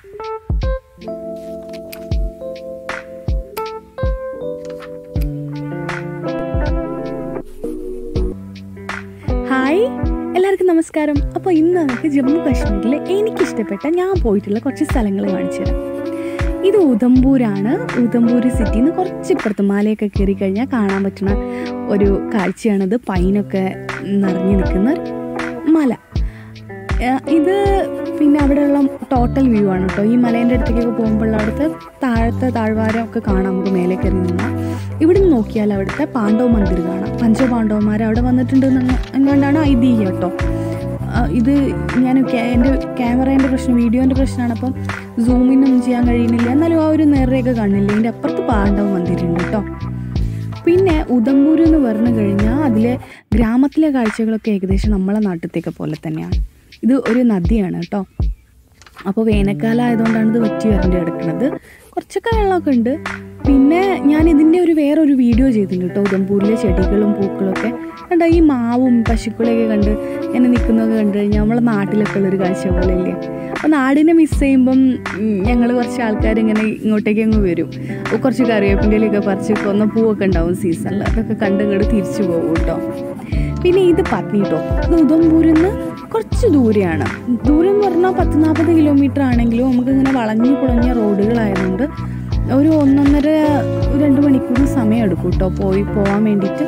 hi എല്ലാവർക്കും നമസ്കാരം അപ്പോൾ ഇന്ന് നമുക്ക് ജമ്മു കാശ്മീരിൽ എനിക്കിഷ്ടപ്പെട്ട ഞാൻ പോയിട്ടുള്ള കുറച്ച് സ്ഥലങ്ങൾ കാണിച്ചു തരാം ഇത് ഉദംപൂരാണ് ഉദംപൂർ സിറ്റിയിൽ നിന്ന് കുറച്ച് ഇപ്പുറത്ത് മലയൊക്കെ കയറി കഴിഞ്ഞാൽ കാണാൻ പറ്റുന്ന ഒരു കാഴ്ചയാണിത് പൈനൊക്കെ നിറഞ്ഞു നിൽക്കുന്ന ഒരു മല ഏഹ് ഇത് പിന്നെ അവിടെയുള്ള ടോട്ടൽ വ്യൂ ആണ് കേട്ടോ ഈ മലേൻ്റെ അടുത്തേക്കൊക്കെ പോകുമ്പോൾ അവിടുത്തെ താഴത്തെ താഴ്വാരം ഒക്കെ കാണാം നമുക്ക് മേലെ കയറി നിന്നാൽ ഇവിടെ നിന്ന് നോക്കിയാൽ അവിടുത്തെ പാണ്ഡവ മന്ദിർ കാണാം പഞ്ചപാണ്ഡവന്മാർ അവിടെ വന്നിട്ടുണ്ട് എന്നുകൊണ്ടാണ് ഐതിഹ്യം കേട്ടോ ആ, ഇത് ഞാൻ ക്യാ- എൻ്റെ ക്യാമറേൻ്റെ പ്രശ്നം വീഡിയോൻ്റെ പ്രശ്നമാണ് അപ്പം സൂമിനൊന്നും ചെയ്യാൻ കഴിയുന്നില്ല എന്നാലും ആ ഒരു നേരെയൊക്കെ കാണില്ല ഇതിൻ്റെ അപ്പുറത്ത് പാണ്ഡവ മന്ദിരുണ്ട് കേട്ടോ പിന്നെ ഉദംപൂർ എന്ന് പറഞ്ഞു കഴിഞ്ഞാൽ അതിലെ ഗ്രാമത്തിലെ കാഴ്ചകളൊക്കെ ഏകദേശം നമ്മളെ നാട്ടിലത്തേക്ക് പോലെ തന്നെയാണ് ഇത് ഒരു നദിയാണ് കേട്ടോ അപ്പോൾ വേനൽക്കാലം ആയതുകൊണ്ടാണ് ഇത് വറ്റി വരണ്ട് കിടക്കുന്നത് കുറച്ചൊക്കെ വെള്ളമൊക്കെ ഉണ്ട് പിന്നെ ഞാൻ ഇതിൻ്റെ ഒരു വേറൊരു വീഡിയോ ചെയ്തിട്ടുണ്ട് കേട്ടോ ഉദംപൂരിലെ ചെടികളും പൂക്കളൊക്കെ കണ്ടോ ഈ മാവും പശുക്കളെയൊക്കെ കണ്ട് ഇങ്ങനെ നിൽക്കുന്നതൊക്കെ കണ്ടു കഴിഞ്ഞാൽ നമ്മളെ നാട്ടിലൊക്കെ ഉള്ളൊരു കാഴ്ച പോലെ ഇല്ലേ അപ്പോൾ നാടിനെ മിസ് ചെയ്യുമ്പം ഞങ്ങൾ കുറച്ച് ആൾക്കാർ ഇങ്ങനെ ഇങ്ങോട്ടേക്ക് അങ്ങ് വരും അപ്പോൾ കുറച്ച് കറിവേപ്പിൻ്റെയിലൊക്കെ പറിച്ച് കൊന്ന പൂവൊക്കെ ഉണ്ടാവും സീസണിൽ അതൊക്കെ കണ്ട് ഇങ്ങോട്ട് തിരിച്ചു പോകും കേട്ടോ പിന്നെ ഇത് പത്നി ടോപ്പ് ഇത് ഉദംപൂരിൽ നിന്ന് കുറച്ച് ദൂരെയാണ് ദൂരം എന്ന് പറഞ്ഞാൽ പത്ത് നാൽപ്പത് കിലോമീറ്റർ ആണെങ്കിലും നമുക്ക് ഇങ്ങനെ വളഞ്ഞു കുളഞ്ഞ റോഡുകളായതുകൊണ്ട് ഒരു ഒന്നൊന്നര രണ്ട് മണിക്കൂർ സമയം എടുക്കും കേട്ടോ പോയി പോകാൻ വേണ്ടിയിട്ട്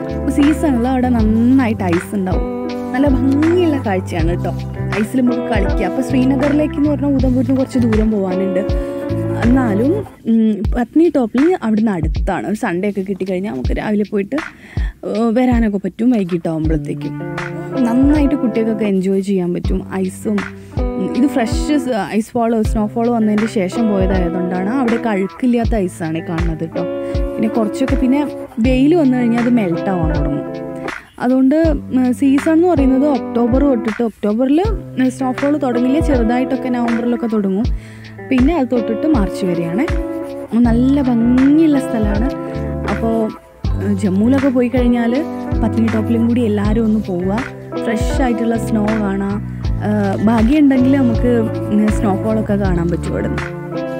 സീസണിൽ അവിടെ നന്നായിട്ട് ഐസ് ഉണ്ടാവും നല്ല ഭംഗിയുള്ള കാഴ്ചയാണ് കേട്ടോ ഐസിൽ നമുക്ക് കളിക്കാം അപ്പോൾ ശ്രീനഗറിലേക്ക് എന്ന് പറഞ്ഞാൽ ഉദംപൂരിൽ നിന്ന് കുറച്ച് ദൂരം പോകാനുണ്ട് എന്നാലും ഉം, പത്നി ടോപ്പിൽ അവിടുന്ന് അടുത്താണ് ഒരു സൺഡേ ഒക്കെ കിട്ടിക്കഴിഞ്ഞാൽ നമുക്ക് രാവിലെ പോയിട്ട് ഏഹ്, വരാനൊക്കെ പറ്റും വൈകിട്ടാകുമ്പോഴത്തേക്കും നന്നായിട്ട് കുട്ടികൾക്കൊക്കെ എൻജോയ് ചെയ്യാൻ പറ്റും ഐസും ഉം, ഇത് ഫ്രഷ് ഐസ് ഫോള് സ്നോഫോൾ വന്നതിന് ശേഷം പോയതായതുകൊണ്ടാണ് അവിടെ കഴുക്കില്ലാത്ത ഐസാണ് ഈ കാണുന്നത് കേട്ടോ പിന്നെ കുറച്ചൊക്കെ പിന്നെ വെയിൽ വന്നു കഴിഞ്ഞാൽ അത് മെൽട്ട് ആവാൻ തുടങ്ങും അതുകൊണ്ട് സീസൺ എന്ന് പറയുന്നത് ഒക്ടോബർ തൊട്ടിട്ട് ഒക്ടോബറിൽ സ്നോഫോൾ തുടങ്ങില്ല ചെറുതായിട്ടൊക്കെ നവംബറിലൊക്കെ തുടങ്ങും പിന്നെ അത് തൊട്ടിട്ട് മാർച്ച് വരെയാണ് നല്ല ഭംഗിയുള്ള സ്ഥലമാണ് അപ്പോൾ ജമ്മുവിലൊക്കെ പോയി കഴിഞ്ഞാൽ പത്നി ടോപ്പിലും കൂടി എല്ലാവരും ഒന്ന് പോവുക ഫ്രഷ് ആയിട്ടുള്ള സ്നോ കാണാം ഏഹ് ഭാഗ്യമുണ്ടെങ്കിൽ നമുക്ക് സ്നോഫോളൊക്കെ കാണാൻ പറ്റും അവിടെ നിന്ന്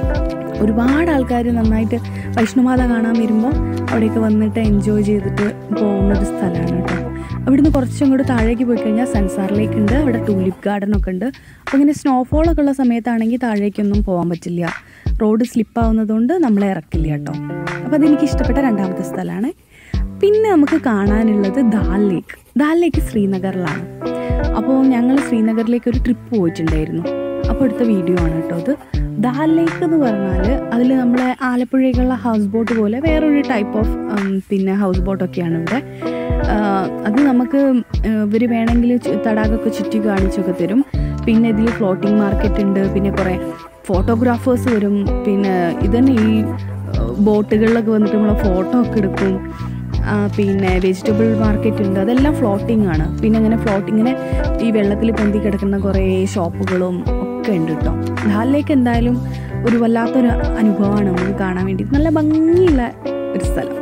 ഒരുപാട് ആൾക്കാർ നന്നായിട്ട് വൈഷ്ണുമാല കാണാൻ വരുമ്പോൾ അവിടെയൊക്കെ വന്നിട്ട് എൻജോയ് ചെയ്തിട്ട് പോകുന്ന ഒരു സ്ഥലമാണ് കേട്ടോ അവിടുന്ന് കുറച്ചും കൂടി താഴേക്ക് പോയി കഴിഞ്ഞാൽ സൻസാർ ലേക്ക് ഉണ്ട് അവിടെ ടൂലിപ്പ് ഗാർഡൻ ഒക്കെ ഉണ്ട് അപ്പോൾ ഇങ്ങനെ സ്നോഫോളൊക്കെ ഉള്ള സമയത്താണെങ്കിൽ താഴേക്കൊന്നും പോകാൻ പറ്റില്ല റോഡ് സ്ലിപ്പാവുന്നതുകൊണ്ട് നമ്മളെ ഇറക്കില്ല കേട്ടോ അപ്പോൾ അതെനിക്ക് ഇഷ്ടപ്പെട്ട രണ്ടാമത്തെ സ്ഥലമാണ് പിന്നെ നമുക്ക് കാണാനുള്ളത് ദാൽ ലേക്ക് ദാൽ ലേക്ക് ശ്രീനഗറിലാണ് അപ്പോൾ ഞങ്ങൾ ശ്രീനഗറിലേക്ക് ഒരു ട്രിപ്പ് പോയിട്ടുണ്ടായിരുന്നു അപ്പോൾ എടുത്ത വീഡിയോ ആണ് കേട്ടോ അത് ദാൽ ലേക്ക് എന്ന് പറഞ്ഞാൽ അതിൽ നമ്മളെ ആലപ്പുഴയ്ക്കുള്ള ഹൗസ് ബോട്ട് പോലെ വേറൊരു ടൈപ്പ് ഓഫ് പിന്നെ ഹൗസ് ബോട്ടൊക്കെയാണ് ഇവിടെ ആ, അത് നമുക്ക് ഇവർ വേണമെങ്കിൽ ചു- തടാകമൊക്കെ ചുറ്റി കാണിച്ചൊക്കെ തരും പിന്നെ ഇതിൽ ഫ്ലോട്ടിംഗ് മാർക്കറ്റ് ഉണ്ട് പിന്നെ കുറേ ഫോട്ടോഗ്രാഫേഴ്സ് വരും പിന്നെ ഇതന്നെ ഈ ബോട്ടുകളിലൊക്കെ വന്നിട്ട് നമ്മളെ ഫോട്ടോ ഒക്കെ എടുക്കും ആ, പിന്നെ വെജിറ്റബിൾ മാർക്കറ്റ് ഉണ്ട് അതെല്ലാം ഫ്ലോട്ടിംഗ് ആണ് പിന്നെ അങ്ങനെ ഫ്ലോട്ടിങ്ങിനെ ഈ വെള്ളത്തിൽ പൊന്തി കിടക്കുന്ന കുറേ ഷോപ്പുകളും ഒക്കെ ഉണ്ട് കേട്ടോ ദാലിലേക്ക് എന്തായാലും ഒരു വല്ലാത്തൊരു അനുഭവമാണ് നമുക്ക് കാണാൻ വേണ്ടി നല്ല ഭംഗിയുള്ള ഒരു സ്ഥലം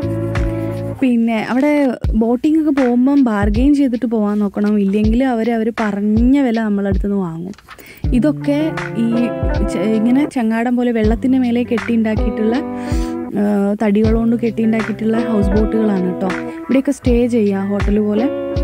പിന്നെ അവിടെ ബോട്ടിംഗ് ഒക്കെ പോകുമ്പം ബാർഗെയിൻ ചെയ്തിട്ട് പോകാൻ നോക്കണം ഇല്ലെങ്കിൽ അവർ അവർ പറഞ്ഞ വില നമ്മളടുത്ത് നിന്ന് വാങ്ങും ഇതൊക്കെ ഈ ചെ- ഇങ്ങനെ ചങ്ങാടം പോലെ വെള്ളത്തിൻ്റെ മേലെ കെട്ടി ഉണ്ടാക്കിയിട്ടുള്ള ആ, തടികൾ കൊണ്ട് കെട്ടി ഉണ്ടാക്കിയിട്ടുള്ള ഹൗസ് ബോട്ടുകളാണ് കേട്ടോ ഇവിടെയൊക്കെ സ്റ്റേ ചെയ്യുക ഹോട്ടൽ പോലെ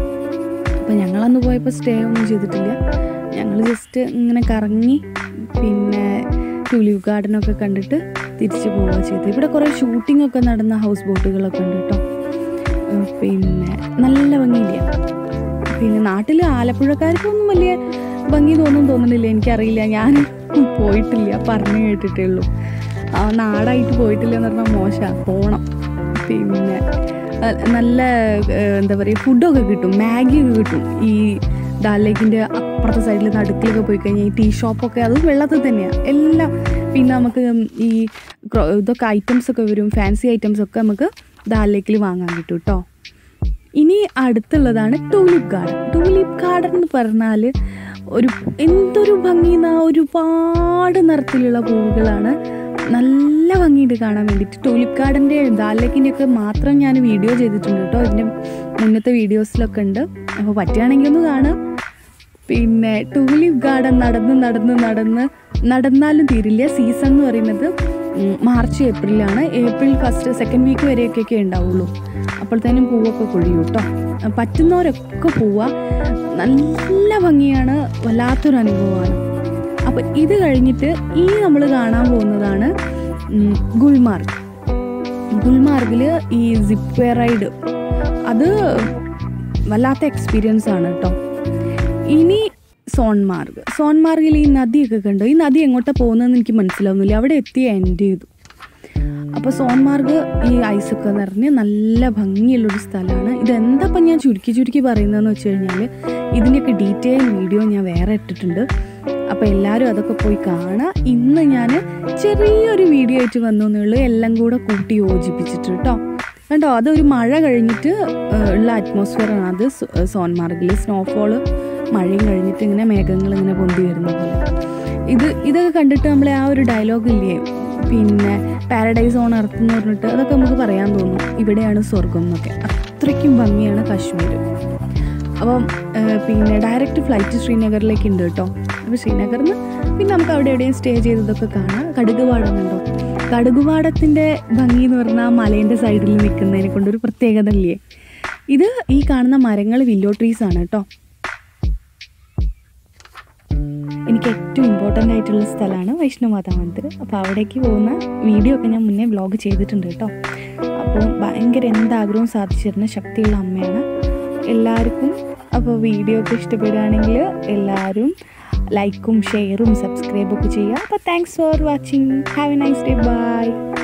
അപ്പം ഞങ്ങളന്ന് പോയപ്പോൾ സ്റ്റേ ഒന്നും ചെയ്തിട്ടില്ല ഞങ്ങൾ ജസ്റ്റ് ഇങ്ങനെ കറങ്ങി പിന്നെ ടൂലിപ്പ് ഗാർഡനൊക്കെ കണ്ടിട്ട് തിരിച്ചു പോവുക ചെയ്തത് ഇവിടെ കുറേ ഷൂട്ടിംഗ് ഒക്കെ നടന്ന ഹൗസ് ബോട്ടുകളൊക്കെ ഉണ്ട് കേട്ടോ ഉം, പിന്നെ നല്ല ഭംഗിയില്ല പിന്നെ നാട്ടിൽ ആലപ്പുഴക്കാർക്കൊന്നും വലിയ ഭംഗി തോന്നും തോന്നുന്നില്ല എനിക്കറിയില്ല ഞാൻ പോയിട്ടില്ല പറഞ്ഞു കേട്ടിട്ടേ ഉള്ളൂ ആ, നാടായിട്ട് പോയിട്ടില്ല എന്ന് പറഞ്ഞാൽ മോശമാണ് പോകണം പിന്നെ അഹ് നല്ല ഏഹ്, എന്താ പറയുക ഫുഡൊക്കെ കിട്ടും മാഗി ഒക്കെ കിട്ടും ഈ ദാൽ ലേക്കിൻ്റെ അപ്പുറത്തെ സൈഡിൽ നടുക്കിലൊക്കെ പോയി കഴിഞ്ഞാൽ ഈ ടീ ഷോപ്പൊക്കെ അതും വെള്ളത്തിൽ തന്നെയാണ് എല്ലാം പിന്നെ നമുക്ക് ഈ ക്രോ- ഇതൊക്കെ ഐറ്റംസ് ഒക്കെ വരും ഫാൻസി ഐറ്റംസ് ഒക്കെ നമുക്ക് ദാൽ ലേക്കിൽ വാങ്ങാൻ കിട്ടും കേട്ടോ ഇനി അടുത്തുള്ളതാണ് ടൂലിപ്പ് ഗാർഡൻ ടൂലിപ്പ് ഗാർഡൻ എന്ന് പറഞ്ഞാൽ ഒരു എന്തൊരു ഭംഗിയെന്ന ഒരുപാട് നിറത്തിലുള്ള പൂവുകളാണ് നല്ല ഭംഗിയുണ്ട് കാണാൻ വേണ്ടിയിട്ട് ടൂലിപ്പ് ഗാർഡൻ്റെ ദാലേക്കിൻ്റെ ഒക്കെ മാത്രം ഞാൻ വീഡിയോ ചെയ്തിട്ടുണ്ട് കേട്ടോ ഇതിൻ്റെ മുന്നത്തെ വീഡിയോസിലൊക്കെ ഉണ്ട് അപ്പോൾ പറ്റുകയാണെങ്കിൽ ഒന്ന് കാണാം പിന്നെ ടൂലിപ്പ് ഗാർഡൻ നടന്ന് നടന്ന് നടന്ന് നടന്നാലും തീരില്ല സീസൺ എന്ന് പറയുന്നത് ഉം, മാർച്ച് ഏപ്രിലാണ് ഏപ്രിൽ ഫസ്റ്റ് സെക്കൻഡ് വീക്ക് വരെയൊക്കെ ഉണ്ടാവുള്ളൂ അപ്പോഴത്തേനും പൂവൊക്കെ കൊഴിയും കേട്ടോ പറ്റുന്നവരൊക്കെ പോവുക നല്ല ഭംഗിയാണ് വല്ലാത്തൊരു അനുഭവമാണ് അപ്പോൾ ഇത് കഴിഞ്ഞിട്ട് ഈ നമ്മൾ കാണാൻ പോകുന്നതാണ് ഉം, ഗുൽമാർഗ് ഗുൽമാർഗിൽ ഈ സിപ്പ് റൈഡ് അത് വല്ലാത്ത എക്സ്പീരിയൻസ് ആണ് കേട്ടോ ഇനി സോൺമാർഗ് സോൺമാർഗിൽ ഈ നദിയൊക്കെ കണ്ടു ഈ നദി എങ്ങോട്ടാണ് പോകുന്നതെന്ന് എനിക്ക് മനസ്സിലാവുന്നില്ല അവിടെ എത്തി എൻഡ് ചെയ്തു അപ്പോൾ സോൺമാർഗ് ഈ ഐസൊക്കെ നിറഞ്ഞ് നല്ല ഭംഗിയുള്ളൊരു സ്ഥലമാണ് ഇതെന്താ ഇപ്പം ഞാൻ ചുരുക്കി ചുരുക്കി പറയുന്നതെന്ന് വെച്ച് കഴിഞ്ഞാൽ ഇതിൻ്റെയൊക്കെ ഡീറ്റെയിൽ വീഡിയോ ഞാൻ വേറെ ഇട്ടിട്ടുണ്ട് അപ്പോൾ എല്ലാവരും അതൊക്കെ പോയി കാണുക ഇന്ന് ഞാൻ ചെറിയൊരു വീഡിയോ ആയിട്ട് വന്നു എന്നുള്ളൂ എല്ലാം കൂടെ കൂട്ടി യോജിപ്പിച്ചിട്ട് കേട്ടോ കണ്ടോ അതൊരു മഴ കഴിഞ്ഞിട്ട് ഏഹ്, ഉള്ള അറ്റ്മോസ്ഫിയറാണ് അത് സോ- സോൺമാർഗിൽ സ്നോഫോള് മഴയും കഴിഞ്ഞിട്ട് ഇങ്ങനെ മേഘങ്ങൾ ഇങ്ങനെ പൊന്തി വരുന്ന പോലെ ഇത് ഇതൊക്കെ കണ്ടിട്ട് നമ്മളെ ആ ഒരു ഡയലോഗ് ഇല്ലേ പിന്നെ പാരഡൈസ് ഓൺ എർത്ത് എന്ന് പറഞ്ഞിട്ട് അതൊക്കെ നമുക്ക് പറയാൻ തോന്നും ഇവിടെയാണ് സ്വർഗം എന്നൊക്കെ അത്രയ്ക്കും ഭംഗിയാണ് കാശ്മീർ അപ്പം ഏഹ്, പിന്നെ ഡയറക്റ്റ് ഫ്ലൈറ്റ് ശ്രീനഗറിലേക്ക് ഉണ്ട് കേട്ടോ അപ്പോൾ ശ്രീനഗറിൽ നിന്ന് പിന്നെ നമുക്ക് അവിടെ എവിടെയും സ്റ്റേ ചെയ്തതൊക്കെ കാണാം കടുകുപാടം കണ്ടോ കടുകുപാടത്തിൻ്റെ ഭംഗി എന്ന് പറഞ്ഞാൽ ആ മലേൻ്റെ സൈഡിൽ നിൽക്കുന്നതിനെ കൊണ്ടൊരു പ്രത്യേകത ഇല്ലേ ഇത് ഈ കാണുന്ന മരങ്ങൾ വില്ലോ ട്രീസ് ആണ് കേട്ടോ എനിക്ക് ഏറ്റവും ഇമ്പോർട്ടൻ്റ് ആയിട്ടുള്ള സ്ഥലമാണ് വൈഷ്ണവമാതാ മന്ദിർ അപ്പോൾ അവിടേക്ക് പോകുന്ന വീഡിയോ ഒക്കെ ഞാൻ മുന്നേ വ്ലോഗ് ചെയ്തിട്ടുണ്ട് കേട്ടോ അപ്പോൾ ഭയങ്കര എന്താഗ്രഹവും സാധിച്ചു തരുന്ന ശക്തിയുള്ള അമ്മയാണ് എല്ലാവർക്കും അപ്പോൾ വീഡിയോ ഒക്കെ ഇഷ്ടപ്പെടുകയാണെങ്കിൽ എല്ലാവരും ലൈക്കും ഷെയറും സബ്സ്ക്രൈബൊക്കെ ചെയ്യുക അപ്പോൾ thanks for watching have a nice day by